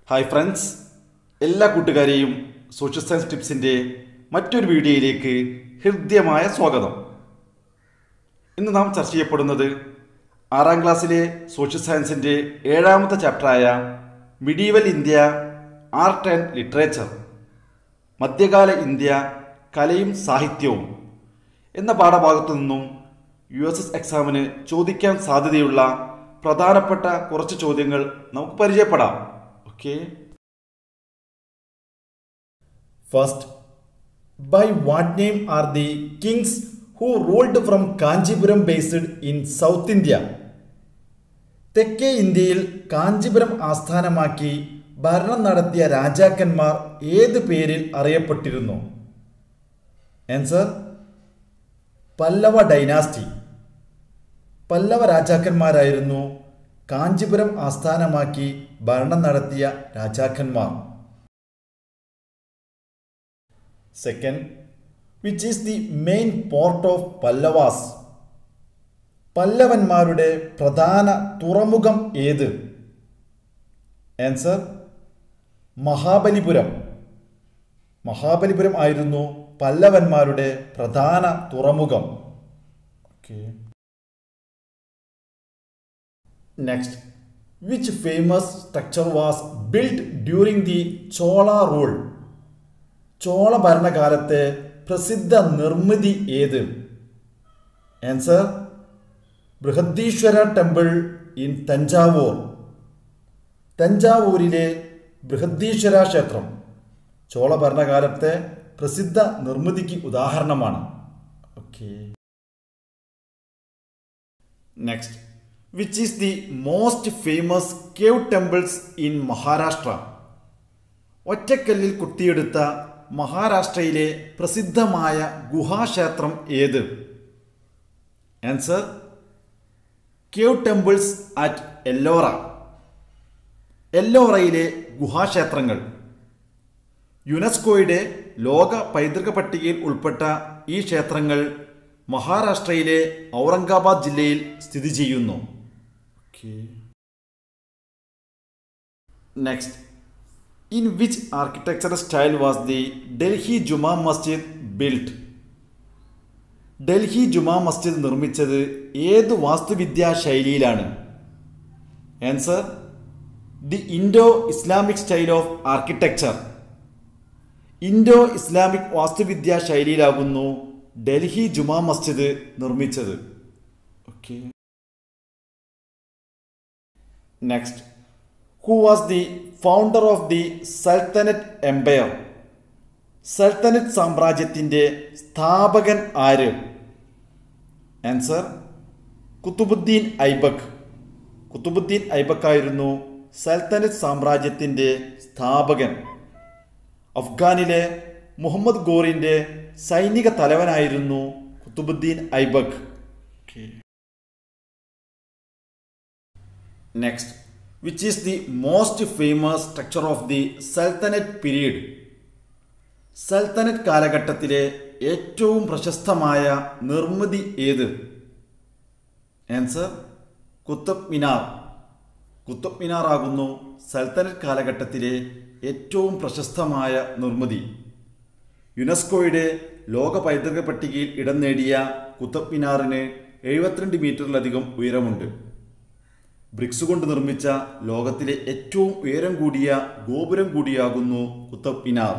Hi friends എല്ലാ കൂട്ടുകാരെയും social science ടിപ്സിൻ്റെ മറ്റൊരു വീഡിയോയിലേക്ക് ഹൃദ്യമായ സ്വാഗതം ഇന്ന് നാം ചർച്ച ചെയ്യപ്പെടുന്നത് ആറാം ക്ലാസ്സിലെ സോഷ്യൽ സയൻസിൻ്റെ ഏഴാമത്തെ ചാപ്റ്ററായ medieval India art and literature മധ്യകാല ഇന്ത്യ കലയും സാഹിത്യവും എന്ന പാഠഭാഗത്തു നിന്നും യു എസ് എസ് എക്സാമിന് ചോദിക്കാൻ സാധ്യതയുള്ള പ്രധാനപ്പെട്ട കുറച്ച് ചോദ്യങ്ങൾ നമുക്ക് പരിചയപ്പെടാം okay First, by what name are the kings who ruled from Kanjipuram based in South India? തെക്കേ ഇന്ത്യയിൽ കാഞ്ചിപുരം ആസ്ഥാനമാക്കി ഭരണം നടത്തിയ രാജാക്കന്മാർ ഏത് പേരിൽ അറിയപ്പെട്ടിരുന്നു ആൻസർ പല്ലവ ഡൈനാസ്റ്റി പല്ലവ രാജാക്കന്മാരായിരുന്നു കാഞ്ചിപുരം ആസ്ഥാനമാക്കി ഭരണം നടത്തിയ രാജാക്കന്മാർ second which is the main port of Pallavas പല്ലവന്മാരുടെ പ്രധാന തുറമുഖം ഏത് ആൻസർ മഹാബലിപുരം മഹാബലിപുരം ആയിരുന്നു പല്ലവന്മാരുടെ പ്രധാന തുറമുഖം okay next which famous structure was build during the Chola rule Chola ഭരണകാലത്തെ പ്രസിദ്ധ നിർമ്മിതി ഏത് answer Brihadeeswara temple in Thanjavur തഞ്ചാവൂരിലെ ബൃഹദീശ്വര ക്ഷേത്രം ചോള ഭരണകാലത്തെ പ്രസിദ്ധ നിർമ്മിതിക്ക് ഉദാഹരണമാണ് okay next which is the most famous cave temples in Maharashtra ഒറ്റക്കല്ലിൽ കുത്തിയെടുത്ത മഹാരാഷ്ട്രയിലെ പ്രസിദ്ധമായ ഗുഹാക്ഷേത്രം ഏത് answer cave temples at Ellora എല്ലോറയിലെ ഗുഹാക്ഷേത്രങ്ങൾ യുനെസ്കോയുടെ ലോക പൈതൃക പട്ടികയിൽ ഉൾപ്പെട്ട ഈ ക്ഷേത്രങ്ങൾ മഹാരാഷ്ട്രയിലെ ഔറംഗാബാദ് ജില്ലയിൽ സ്ഥിതി ചെയ്യുന്നു next in which architectural style was the Delhi Juma Masjid built Delhi Juma Masjid നിർമ്മിച്ചത് ഏത് വാസ്തുവിദ്യാ ശൈലിയിലാണ് answer the Indo Islamic style of architecture Indo Islamic വാസ്തുവിദ്യാ ശൈലിയിലാകുന്നു ഡൽഹി ജുമാ മസ്ജിദ് നിർമ്മിച്ചത് okay next who was the founder of the sultanate empire sultanate സാമ്രാജ്യത്തിൻ്റെ സ്ഥാപകൻ ആര് ആൻസർ കുത്തുബുദ്ദീൻ ഐബക് കുത്തുബുദ്ദീൻ ഐബക് ആയിരുന്നു സൽത്തനറ്റ് സാമ്രാജ്യത്തിൻ്റെ സ്ഥാപകൻ അഫ്ഗാനിലെ മുഹമ്മദ് ഗോറിൻ്റെ സൈനിക തലവനായിരുന്നു Qutbuddin Aibak next which is the most famous structure of the sultanate period sultanate കാലഘട്ടത്തിലെ ഏറ്റവും പ്രശസ്തമായ നിർമ്മിതി ഏത് ആൻസർ കുത്തബ് മിനാർ കുത്തബ് മിനാർ ആകുന്നു സൽത്തനറ്റ് കാലഘട്ടത്തിലെ ഏറ്റവും പ്രശസ്തമായ നിർമ്മിതി യുനെസ്കോയുടെ ലോക പൈതൃക പട്ടികയിൽ ഇടം നേടിയ കുത്തബ് മിനാറിന് എഴുപത്തിരണ്ട് മീറ്ററിലധികം ഉയരമുണ്ട് ബ്രിക്സ് കൊണ്ട് നിർമ്മിച്ച ലോകത്തിലെ ഏറ്റവും ഉയരം കൂടിയ ഗോപുരം കൂടിയാകുന്നു Qutub Minar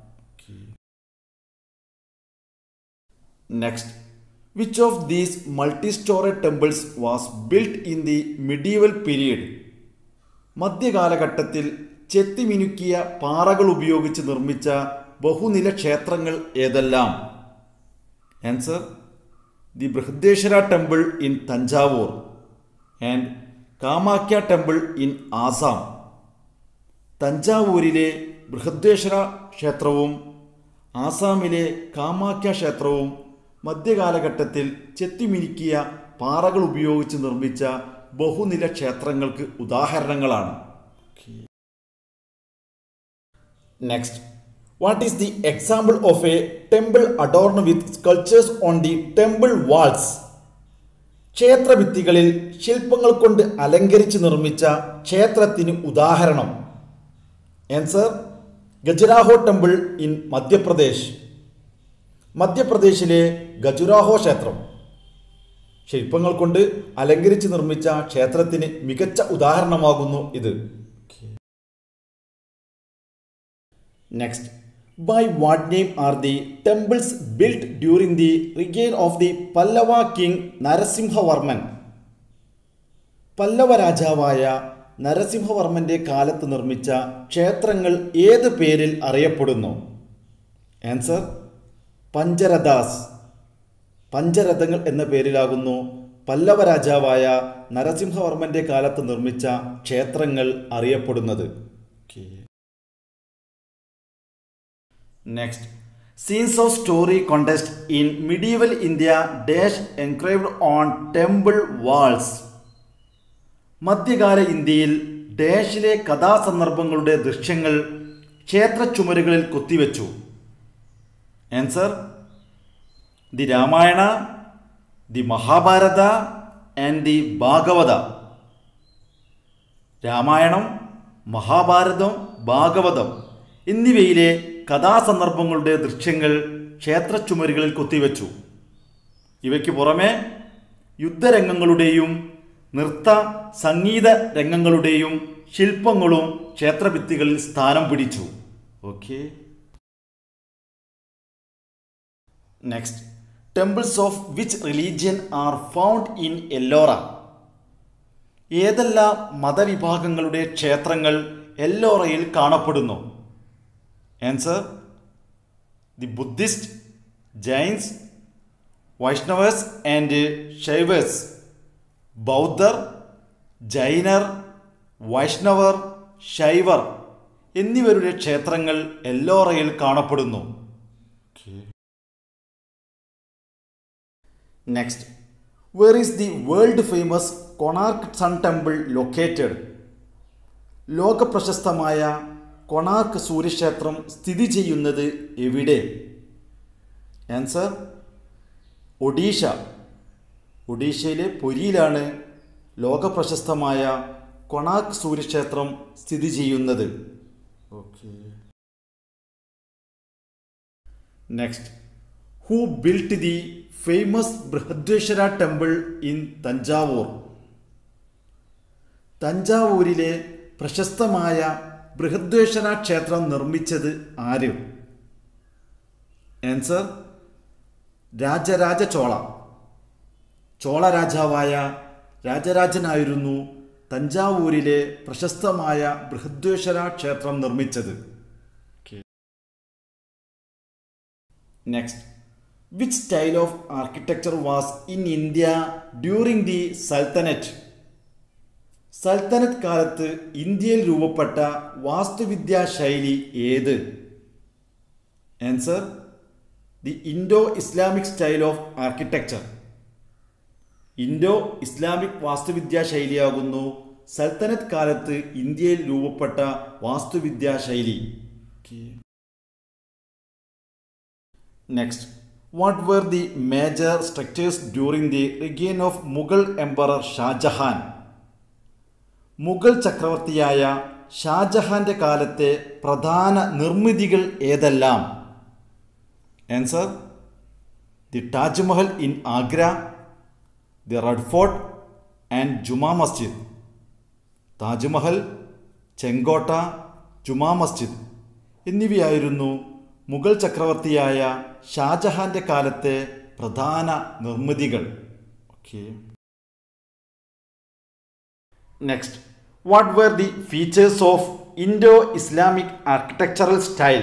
next which of these multi storey temples was built in the medieval period മധ്യകാലഘട്ടത്തിൽ ചെത്തിമിനുക്കിയ പാറകൾ ഉപയോഗിച്ച് നിർമ്മിച്ച ബഹുനില ക്ഷേത്രങ്ങൾ ഏതെല്ലാം answer the Brihadeeswara temple in Thanjavur and Kamakhya temple in Assam തഞ്ചാവൂരിലെ ബൃഹദ്വേശ്വര ക്ഷേത്രവും ആസാമിലെ കാമാക്യ ക്ഷേത്രവും മധ്യകാലഘട്ടത്തിൽ ചെത്തിമിനുക്കിയ പാറകൾ ഉപയോഗിച്ച് നിർമ്മിച്ച ബഹുനില ക്ഷേത്രങ്ങൾക്ക് ഉദാഹരണങ്ങളാണ് next what is the example of a temple adorn with sculptures on the temple walls ക്ഷേത്രഭിത്തികളിൽ ശില്പങ്ങൾ കൊണ്ട് അലങ്കരിച്ച് നിർമ്മിച്ച ക്ഷേത്രത്തിന് ഉദാഹരണം answer Khajuraho temple in Madhya Pradesh മധ്യപ്രദേശിലെ ഗജുരാഹോ ക്ഷേത്രം ശില്പങ്ങൾ കൊണ്ട് അലങ്കരിച്ച് നിർമ്മിച്ച ക്ഷേത്രത്തിന് മികച്ച ഉദാഹരണമാകുന്നു ഇത് next by what name are the temples built during the reign of the Pallava king Narasimhavarman Pallava രാജാവായ നരസിംഹവർമ്മന്റെ കാലത്ത് നിർമ്മിച്ച ക്ഷേത്രങ്ങൾ ഏത് പേരിൽ അറിയപ്പെടുന്നു ആൻസർ പഞ്ചരഥാസ് പഞ്ചരഥങ്ങൾ എന്ന പേരിലാകുന്നു പല്ലവ രാജാവായ നരസിംഹവർമ്മന്റെ കാലത്ത് നിർമ്മിച്ച ക്ഷേത്രങ്ങൾ അറിയപ്പെടുന്നത് next scenes of story context in medieval India dash engraved on temple walls മധ്യകാല ഇന്ത്യയിൽ ഡാഷിലെ കഥാസന്ദർഭങ്ങളുടെ ദൃശ്യങ്ങൾ ക്ഷേത്ര ചുമരുകളിൽ കൊത്തിവെച്ചു answer the Ramayana the Mahabharata and the Bhagavata രാമായണം മഹാഭാരതം ഭാഗവതം എന്നിവയിലെ കഥാസന്ദർഭങ്ങളുടെ ദൃശ്യങ്ങൾ ക്ഷേത്ര ചുമരുകളിൽ കൊത്തിവെച്ചു ഇവയ്ക്ക് പുറമെ യുദ്ധരംഗങ്ങളുടെയും നൃത്ത സംഗീത രംഗങ്ങളുടെയും ശില്പങ്ങളും ക്ഷേത്രഭിത്തികളിൽ സ്ഥാനം പിടിച്ചു okay next temples of which religion are found in Ellora ഏതെല്ലാം മതവിഭാഗങ്ങളുടെ ക്ഷേത്രങ്ങൾ എല്ലോറയിൽ കാണപ്പെടുന്നു answer the Buddhist Jains Vaishnavas and ഷൈവേഴ്സ് ബൗദ്ധർ ജൈനർ വൈഷ്ണവർ ശൈവർ എന്നിവരുടെ ക്ഷേത്രങ്ങൾ എല്ലോറയിൽ കാണപ്പെടുന്നു next where is the world famous Konark sun temple located ലോകപ്രശസ്തമായ കൊണാർക്ക് സൂര്യക്ഷേത്രം സ്ഥിതി ചെയ്യുന്നത് എവിടെ ആൻസർ ഒഡീഷ ഒഡീഷയിലെ പുരിയിലാണ് ലോകപ്രശസ്തമായ കൊണാർക്ക് സൂര്യക്ഷേത്രം സ്ഥിതി ചെയ്യുന്നത് okay next who built the famous Brihadeeswara temple in Thanjavur തഞ്ചാവൂരിലെ പ്രശസ്തമായ ബൃഹദ്വേശ്വര ക്ഷേത്രം നിർമ്മിച്ചത് ആര് ആൻസർ രാജരാജ ചോള ചോള രാജാവായ രാജരാജനായിരുന്നു തഞ്ചാവൂരിലെ പ്രശസ്തമായ ബൃഹദ്വേശ്വര ക്ഷേത്രം നിർമ്മിച്ചത് next which style of architecture was in India during the sultanate സൽത്തനത്ത് കാലത്ത് ഇന്ത്യയിൽ രൂപപ്പെട്ട വാസ്തുവിദ്യാ ശൈലി ഏത് answer the Indo Islamic style of architecture Indo Islamic വാസ്തുവിദ്യാ ശൈലിയാകുന്നു സൽത്തനത്ത് കാലത്ത് ഇന്ത്യയിൽ രൂപപ്പെട്ട വാസ്തുവിദ്യാ ശൈലി next what were the major structures during the reign of Mughal emperor Shahjahan മുഗൾ ചക്രവർത്തിയായ ഷാജഹാന്റെ കാലത്തെ പ്രധാന നിർമ്മിതികൾ ഏതെല്ലാം answer the Taj Mahal in Agra the red fort and Juma മസ്ജിദ് താജ്മഹൽ ചെങ്കോട്ട ജുമാ മസ്ജിദ് എന്നിവയായിരുന്നു മുഗൾ ചക്രവർത്തിയായ ഷാജഹാന്റെ കാലത്തെ പ്രധാന നിർമ്മിതികൾ okay next what were the features of Indo Islamic architectural style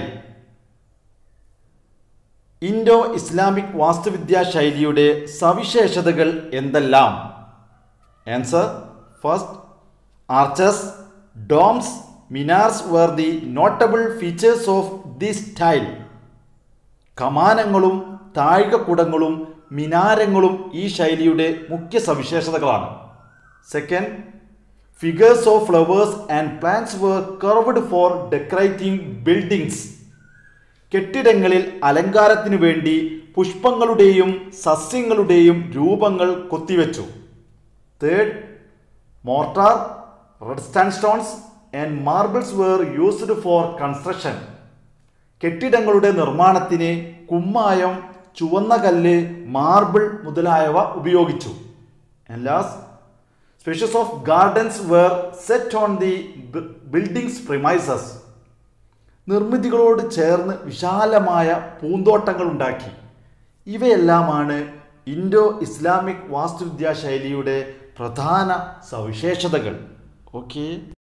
Indo Islamic വാസ്തുവിദ്യാ ശൈലിയുടെ സവിശേഷതകൾ എന്തെല്ലാം answer first arches domes minars were the notable features of the style കമാനങ്ങളും താഴികക്കുടങ്ങളും മിനാരങ്ങളും ഈ ശൈലിയുടെ മുഖ്യ സവിശേഷതകളാണ് second figures of flowers and plants were curved for decorating buildings കെട്ടിടങ്ങളിൽ അലങ്കാരത്തിനു വേണ്ടി പുഷ്പങ്ങളുടെയും സസ്യങ്ങളുടെയും രൂപങ്ങൾ കൊത്തിവെച്ചു third mortar red stand stones and marbles were used for construction കെട്ടിടങ്ങളുടെ നിർമ്മാണത്തിന് കുമ്മായം ചുവന്ന കല്ല് മാർബിൾ മുതലായവ ഉപയോഗിച്ചു and last spacious of gardens were set on the buildings premises നിർമ്മിതികളോട് ചേർന്ന് വിശാലമായ പൂന്തോട്ടങ്ങൾ ഉണ്ടാക്കി ഇവയെല്ലാമാണ് ഇൻഡോ ഇസ്ലാമിക് വാസ്തുവിദ്യാ ശൈലിയുടെ പ്രധാന സവിശേഷതകൾ okay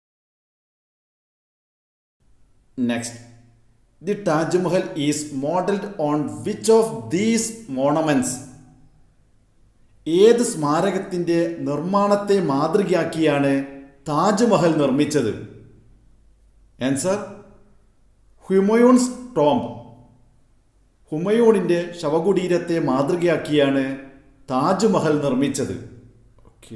next the Taj Mahal is modelled on which of these monuments ഏത് സ്മാരകത്തിൻ്റെ നിർമ്മാണത്തെ മാതൃകയാക്കിയാണ് താജ്മഹൽ നിർമ്മിച്ചത് ആൻസർ ഹുമയൂൺസ് ടോംബ് ഹുമയൂണിൻ്റെ ശവകുടീരത്തെ മാതൃകയാക്കിയാണ് താജ്മഹൽ നിർമ്മിച്ചത് okay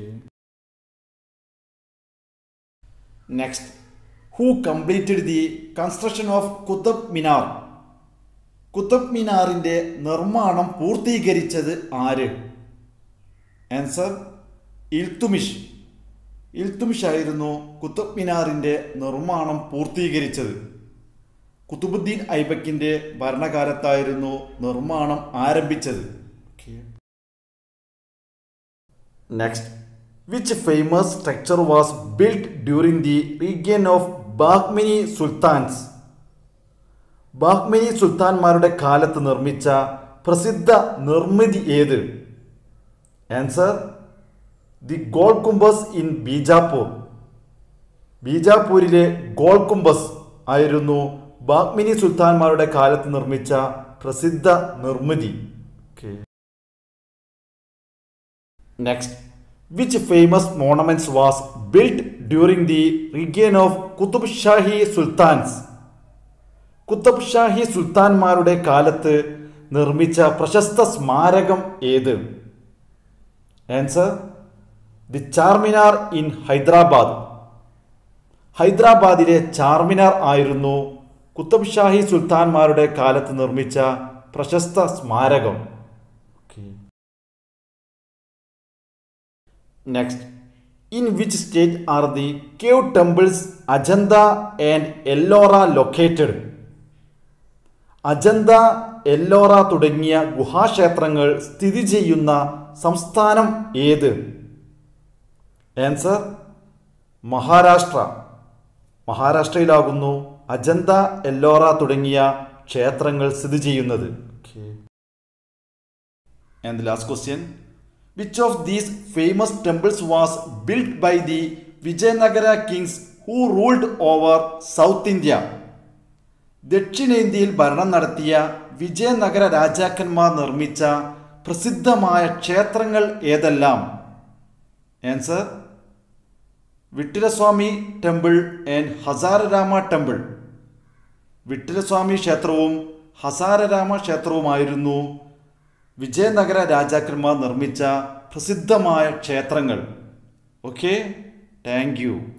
next who completed the construction of Qutub Minar Qutub മിനാറിൻ്റെ നിർമ്മാണം പൂർത്തീകരിച്ചത് ആര് ആൻസർ ഇൽത്തുമിഷ് ഇൽത്തുമിഷ് ആയിരുന്നു കുത്തബ് മിനാറിൻ്റെ നിർമ്മാണം പൂർത്തീകരിച്ചത് കുത്തുബുദ്ദീൻ ഐബക്കിൻ്റെ ഭരണകാലത്തായിരുന്നു നിർമ്മാണം ആരംഭിച്ചത് next which famous structure was build during the region of Bahmani sultans Bahmani സുൽത്താൻമാരുടെ കാലത്ത് നിർമ്മിച്ച പ്രസിദ്ധ നിർമ്മിതി ഏത് answer the Gol Gumbaz in Bijapur ബീജാപ്പൂരിലെ ഗോൾ കുംബസ് ആയിരുന്നു ബാഗ്മിനി സുൽത്താൻമാരുടെ കാലത്ത് നിർമ്മിച്ച പ്രസിദ്ധ നിർമ്മിതി next which famous monuments was build during the region of Qutb Shahi sultans Qutb Shahi സുൽത്താൻമാരുടെ കാലത്ത് നിർമ്മിച്ച പ്രശസ്ത സ്മാരകം ഏത് answer the Charminar in Hyderabad ഹൈദരാബാദിലെ ചാർമിനാർ ആയിരുന്നു കുത്തബ് ഷാഹി സുൽത്താൻമാരുടെ കാലത്ത് നിർമ്മിച്ച പ്രശസ്ത സ്മാരകം next in which state are the cave temples Ajanta and Ellora located Ajanta Ellora തുടങ്ങിയ ഗുഹാക്ഷേത്രങ്ങൾ സ്ഥിതി ചെയ്യുന്ന സംസ്ഥാനം ഏത് ആൻസർ മഹാരാഷ്ട്ര മഹാരാഷ്ട്രയിലാകുന്നു അജന്ത എല്ലോറ തുടങ്ങിയ ക്ഷേത്രങ്ങൾ സ്ഥിതി ചെയ്യുന്നത് and last question which of these famous temples was build by the Vijayanagara kings who ruled over south India ദക്ഷിണേന്ത്യയിൽ ഭരണം നടത്തിയ വിജയനഗര രാജാക്കന്മാർ നിർമ്മിച്ച പ്രസിദ്ധമായ ക്ഷേത്രങ്ങൾ ഏതെല്ലാം answer Vittalaswamy temple and Hazararama temple Vittalaswamy ക്ഷേത്രവും ഹസാരരാമ ക്ഷേത്രവുമായിരുന്നു വിജയനഗര രാജാക്കന്മാർ നിർമ്മിച്ച പ്രസിദ്ധമായ ക്ഷേത്രങ്ങൾ ഓക്കെ താങ്ക് യു